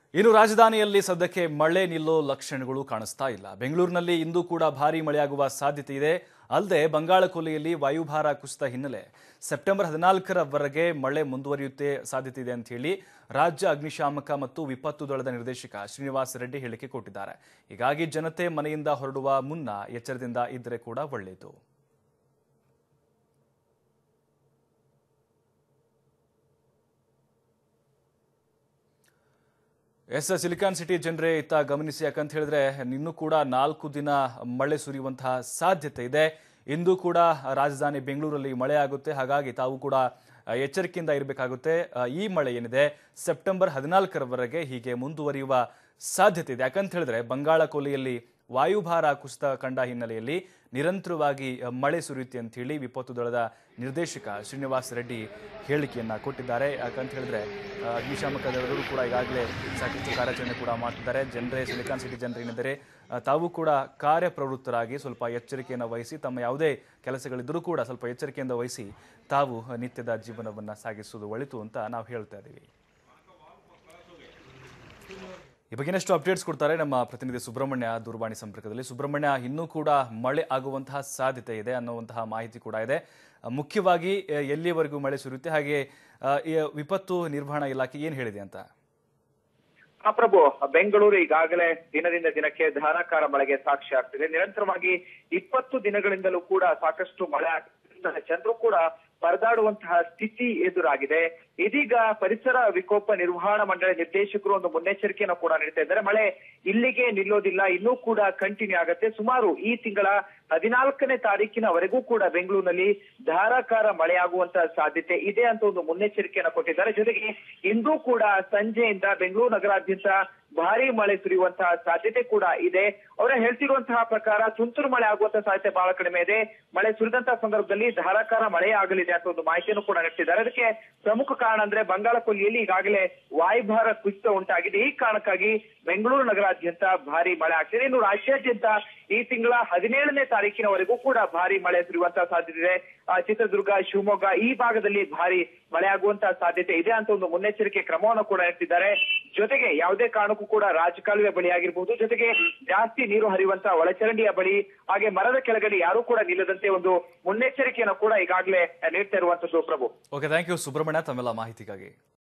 ಇನ್ನು ರಾಜಧಾನಿಯಲ್ಲಿ ಸದ್ಯಕ್ಕೆ ಮಳೆ ನಿಲ್ಲೋ ಲಕ್ಷಣಗಳು ಕಾಣಿಸ್ತಾ ಇಲ್ಲ ಬೆಂಗಳೂರಿನಲ್ಲಿ ಇಂದು ಕೂಡ ಭಾರೀ ಮಳೆಯಾಗುವ ಸಾಧ್ಯತೆ ಇದೆ ಅಲ್ಲದೆ ಬಂಗಾಳ ಕೊಲ್ಲಿಯಲ್ಲಿ ವಾಯುಭಾರ ಕುಸಿತ ಹಿನ್ನೆಲೆ ಸೆಪ್ಟೆಂಬರ್ ಹದಿನಾಲ್ಕರವರೆಗೆ ಮಳೆ ಮುಂದುವರಿಯುತ್ತೆ ಸಾಧ್ಯತೆ ಇದೆ ಅಂತ ಹೇಳಿ ರಾಜ್ಯ ಅಗ್ನಿಶಾಮಕ ಮತ್ತು ವಿಪತ್ತು ದಳದ ನಿರ್ದೇಶಕ ಶ್ರೀನಿವಾಸ್ ರೆಡ್ಡಿ ಹೇಳಿಕೆ ಕೊಟ್ಟಿದ್ದಾರೆ ಹೀಗಾಗಿ ಜನತೆ ಮನೆಯಿಂದ ಹೊರಡುವ ಮುನ್ನ ಎಚ್ಚರದಿಂದ ಇದ್ದರೆ ಕೂಡ ಒಳ್ಳೆಯದು ಎಸ್ ಸಿಲಿಕಾನ್ ಸಿಟಿ ಜನರೇ ಇತ್ತ ಗಮನಿಸಿ ಯಾಕಂತ ಹೇಳಿದ್ರೆ ಇನ್ನೂ ಕೂಡ ನಾಲ್ಕು ದಿನ ಮಳೆ ಸುರಿಯುವಂತಹ ಸಾಧ್ಯತೆ ಇದೆ ಇಂದು ಕೂಡ ರಾಜಧಾನಿ ಬೆಂಗಳೂರಲ್ಲಿ ಮಳೆ ಆಗುತ್ತೆ ಹಾಗಾಗಿ ತಾವು ಕೂಡ ಆ, ಎಚ್ಚರಿಕೆಯಿಂದ ಇರಬೇಕಾಗುತ್ತೆ ಆ, ಈ ಮಳೆ ಏನಿದೆ ಸೆಪ್ಟೆಂಬರ್ ಹದಿನಾಲ್ಕರವರೆಗೆ ಹೀಗೆ ಮುಂದುವರಿಯುವ ಸಾಧ್ಯತೆ ಇದೆ ಯಾಕಂತ ಹೇಳಿದ್ರೆ ಬಂಗಾಳ ಕೊಲ್ಲಿಯಲ್ಲಿ ವಾಯುಭಾರ ಕುಸಿತ ಕಂಡ ಹಿನ್ನೆಲೆಯಲ್ಲಿ ನಿರಂತರವಾಗಿ ಆ, ಮಳೆ ಸುರಿಯುತ್ತೆ ಅಂತ ಹೇಳಿ ವಿಪತ್ತು ದಳದ ನಿರ್ದೇಶಕ ಶ್ರೀನಿವಾಸ್ ರೆಡ್ಡಿ ಹೇಳಿಕೆಯನ್ನ ಕೊಟ್ಟಿದ್ದಾರೆ ಯಾಕಂತ ಹೇಳಿದ್ರೆ ಆ, ಅಗ್ನಿಶಾಮಕ ದಳದವರು ಕೂಡ ಈಗಾಗಲೇ ಸಾಕಷ್ಟು ಕಾರ್ಯಾಚರಣೆ ಕೂಡ ಮಾಡ್ತಿದ್ದಾರೆ ಜನರೇ ಸಿಲಿಕಾನ್ ಸಿಟಿ ಜನರು ಏನಿದ್ದಾರೆ ಆ, ತಾವು ಕೂಡ ಕಾರ್ಯಪ್ರವೃತ್ತರಾಗಿ ಸ್ವಲ್ಪ ಎಚ್ಚರಿಕೆಯನ್ನು ವಹಿಸಿ ತಮ್ಮ ಯಾವುದೇ ಕೆಲಸಗಳಿದ್ದರೂ ಕೂಡ ಸ್ವಲ್ಪ ಎಚ್ಚರಿಕೆಯಿಂದ ವಹಿಸಿ ತಾವು ನಿತ್ಯದ ಜೀವನವನ್ನು ಸಾಗಿಸುವುದು ಒಳಿತು ಅಂತ ನಾವು ಹೇಳ್ತಾ ಇದ್ದೀವಿ ಈ ಬಗ್ಗೆ ಇನ್ನಷ್ಟು ಅಪ್ಡೇಟ್ಸ್ ಕೊಡ್ತಾರೆ ನಮ್ಮ ಪ್ರತಿನಿಧಿ ಸುಬ್ರಹ್ಮಣ್ಯ ದೂರವಾಣಿ ಸಂಪರ್ಕದಲ್ಲಿ ಸುಬ್ರಹ್ಮಣ್ಯ ಇನ್ನೂ ಕೂಡ ಮಳೆ ಆಗುವಂತಹ ಸಾಧ್ಯತೆ ಇದೆ ಅನ್ನುವಂತಹ ಮಾಹಿತಿ ಕೂಡ ಇದೆ ಅಹ್, ಮುಖ್ಯವಾಗಿ ಅಹ್, ಎಲ್ಲಿಯವರೆಗೂ ಮಳೆ ಸುರಿಯುತ್ತೆ ಹಾಗೆ ಅಹ್, ಈ ವಿಪತ್ತು ನಿರ್ವಹಣಾ ಇಲಾಖೆ ಏನು ಹೇಳಿದೆ ಅಂತ ಆ ಪ್ರಭು ಬೆಂಗಳೂರು ಈಗಾಗಲೇ ದಿನದಿಂದ ದಿನಕ್ಕೆ ಧಾರಾಕಾರ ಮಳೆಗೆ ಸಾಕ್ಷಿ ಆಗ್ತಿದೆ ನಿರಂತರವಾಗಿ ಇಪ್ಪತ್ತು ದಿನಗಳಿಂದಲೂ ಕೂಡ ಸಾಕಷ್ಟು ಮಳೆ ಆಗ್ತಿದೆ ಜನರು ಕೂಡ ಪರದಾಡುವಂತಹ ಸ್ಥಿತಿ ಎದುರಾಗಿದೆ ಇದೀಗ ಪರಿಸರ ವಿಕೋಪ ನಿರ್ವಹಣಾ ಮಂಡಳಿ ನಿರ್ದೇಶಕರು ಒಂದು ಮುನ್ನೆಚ್ಚರಿಕೆಯನ್ನು ಕೂಡ ನೀಡ್ತಾ ಇದ್ದಾರೆ ಮಳೆ ಇಲ್ಲಿಗೆ ನಿಲ್ಲೋದಿಲ್ಲ ಇನ್ನೂ ಕೂಡ ಕಂಟಿನ್ಯೂ ಆಗುತ್ತೆ ಸುಮಾರು ಈ ತಿಂಗಳ ಹದಿನಾಲ್ಕನೇ ತಾರೀಕಿನವರೆಗೂ ಕೂಡ ಬೆಂಗಳೂರಿನಲ್ಲಿ ಧಾರಾಕಾರ ಮಳೆಯಾಗುವಂತಹ ಸಾಧ್ಯತೆ ಇದೆ ಅಂತ ಒಂದು ಮುನ್ನೆಚ್ಚರಿಕೆಯನ್ನು ಕೊಟ್ಟಿದ್ದಾರೆ ಜೊತೆಗೆ ಇಂದು ಕೂಡ ಸಂಜೆಯಿಂದ ಬೆಂಗಳೂರು ನಗರಾದ್ಯಂತ ಭಾರಿ ಮಳೆ ಸುರಿಯುವಂತಹ ಸಾಧ್ಯತೆ ಕೂಡ ಇದೆ ಅವರ ಹೇಳ್ತಿರುವಂತಹ ಪ್ರಕಾರ ತುಂತುರು ಮಳೆ ಆಗುವಂತಹ ಸಾಧ್ಯತೆ ಬಹಳ ಕಡಿಮೆ ಇದೆ ಮಳೆ ಸುರಿದಂತಹ ಸಂದರ್ಭದಲ್ಲಿ ಧಾರಾಕಾರ ಮಳೆ ಆಗಲಿದೆ ಅಂತ ಒಂದು ಮಾಹಿತಿಯನ್ನು ಕೂಡ ನೀಡ್ತಿದ್ದಾರೆ ಅದಕ್ಕೆ ಪ್ರಮುಖ ಕಾರಣ ಅಂದ್ರೆ ಬಂಗಾಳ ಕೊಲ್ಲಿಯಲ್ಲಿ ಈಗಾಗಲೇ ವಾಯುಭಾರ ಕುಸಿತ ಉಂಟಾಗಿದೆ ಈ ಕಾರಣಕ್ಕಾಗಿ ಬೆಂಗಳೂರು ನಗರಾದ್ಯಂತ ಭಾರಿ ಮಳೆ ಆಗ್ತಿದೆ ಇನ್ನು ರಾಜ್ಯಾದ್ಯಂತ ಈ ತಿಂಗಳ ಹದಿನೇಳನೇ ತಾರೀಕಿನವರೆಗೂ ಕೂಡ ಭಾರಿ ಮಳೆ ಸುರಿಯುವಂತಹ ಸಾಧ್ಯತೆ ಇದೆ ಆ, ಚಿತ್ರದುರ್ಗ ಶಿವಮೊಗ್ಗ ಈ ಭಾಗದಲ್ಲಿ ಭಾರಿ ಮಳೆ ಆಗುವಂತಹ ಸಾಧ್ಯತೆ ಇದೆ ಅಂತ ಒಂದು ಮುನ್ನೆಚ್ಚರಿಕೆ ಕ್ರಮವನ್ನು ಕೂಡ ನೀಡ್ತಿದ್ದಾರೆ ಜೊತೆಗೆ ಯಾವುದೇ ಕಾರಣಕ್ಕೂ ಕೂಡ ರಾಜಕಾಲುವೆ ಬಳಿ ಆಗಿರಬಹುದು ಜೊತೆಗೆ ಜಾಸ್ತಿ ನೀರು ಹರಿಯುವಂತಹ ಒಳಚರಂಡಿಯ ಬಳಿ ಹಾಗೆ ಮರದ ಕೆಳಗಡೆ ಯಾರೂ ಕೂಡ ನಿಲ್ಲದಂತೆ ಒಂದು ಮುನ್ನೆಚ್ಚರಿಕೆಯನ್ನು ಕೂಡ ಈಗಾಗಲೇ ನೀಡ್ತಾ ಇರುವಂತದ್ದು Prabhu okay thank you Subrahmanya ತಮ್ಮೆಲ್ಲ ಮಾಹಿತಿಗಾಗಿ